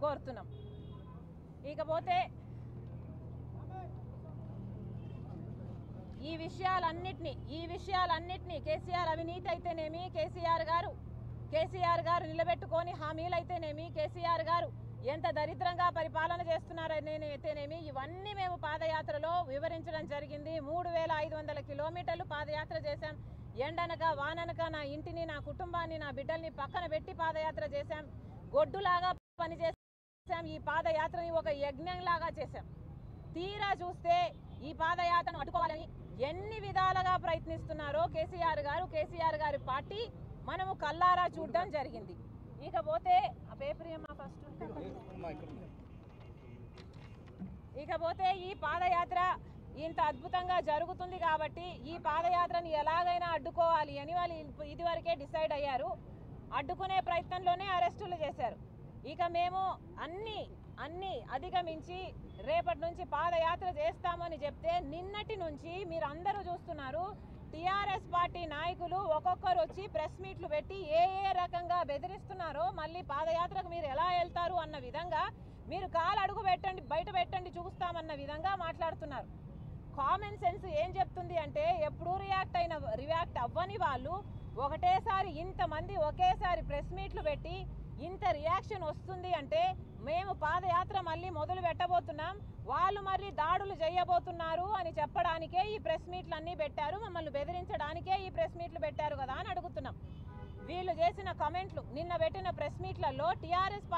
కోరుతున్నాం ఇకపోతే ఈ విషయాలన్నిటినీ ఈ విషయాలన్నిటినీ కేసీఆర్ అవినీతి అయితేనేమి కేసీఆర్ గారు కేసీఆర్ గారు నిలబెట్టుకొని హామీలు అయితేనేమి కేసీఆర్ గారు ఎంత దరిద్రంగా పరిపాలన చేస్తున్నారని అయితేనేమి ఇవన్నీ మేము పాదయాత్రలో వివరించడం జరిగింది మూడు వేల ఐదు వందల కిలోమీటర్లు పాదయాత్ర చేశాం ఎండనక వాననక నా ఇంటిని నా కుటుంబాన్ని నా బిడ్డల్ని పక్కన పెట్టి పాదయాత్ర చేశాం గొడ్డులాగా పనిచేసాం ఈ పాదయాత్రని ఒక యజ్ఞంలాగా చేశాం తీరా చూస్తే ఈ పాదయాత్రను అడ్డుకోవాలని ఎన్ని విధాలుగా ప్రయత్నిస్తున్నారో కేసీఆర్ గారు కేసీఆర్ గారి పార్టీ మనము కల్లారా చూడడం జరిగింది ఇకపోతే ఆ పేపర్ ఏమా ఫస్ట్ ఇకపోతే ఈ పాదయాత్ర ఇంత అద్భుతంగా జరుగుతుంది కాబట్టి ఈ పాదయాత్రని ఎలాగైనా అడ్డుకోవాలి అని వాళ్ళు ఇదివరకే డిసైడ్ అయ్యారు అడ్డుకునే ప్రయత్నంలోనే అరెస్టులు చేశారు ఇక మేము అన్ని అన్ని అధిగమించి రేపటి నుంచి పాదయాత్ర చేస్తామని చెప్తే నిన్నటి నుంచి మీరు అందరూ చూస్తున్నారు టిఆర్ఎస్ పార్టీ నాయకులు ఒక్కొక్కరు వచ్చి ప్రెస్ మీట్లు పెట్టి ఏ ఏ రకంగా బెదిరిస్తున్నారో మళ్ళీ పాదయాత్రకు మీరు ఎలా వెళ్తారు అన్న విధంగా మీరు కాలు అడుగు పెట్టండి బయట పెట్టండి చూస్తామన్న విధంగా మాట్లాడుతున్నారు కామన్ సెన్స్ ఏం చెప్తుంది అంటే ఎప్పుడూ రియాక్ట్ అయిన రియాక్ట్ అవ్వని వాళ్ళు ఒకటేసారి ఇంతమంది ఒకేసారి ప్రెస్ మీట్లు పెట్టి ఇంత రియాక్షన్ వస్తుంది అంటే మేము పాదయాత్ర మళ్ళీ మొదలు పెట్టబోతున్నాం వాళ్ళు మళ్ళీ దాడులు చేయబోతున్నారు అని చెప్పడానికే ఈ ప్రెస్ మీట్లు అన్నీ పెట్టారు మమ్మల్ని బెదిరించడానికే ఈ ప్రెస్ మీట్లు పెట్టారు కదా అని అడుగుతున్నాం వీళ్ళు చేసిన కమెంట్లు నిన్న పెట్టిన ప్రెస్ మీట్లలో టీఆర్ఎస్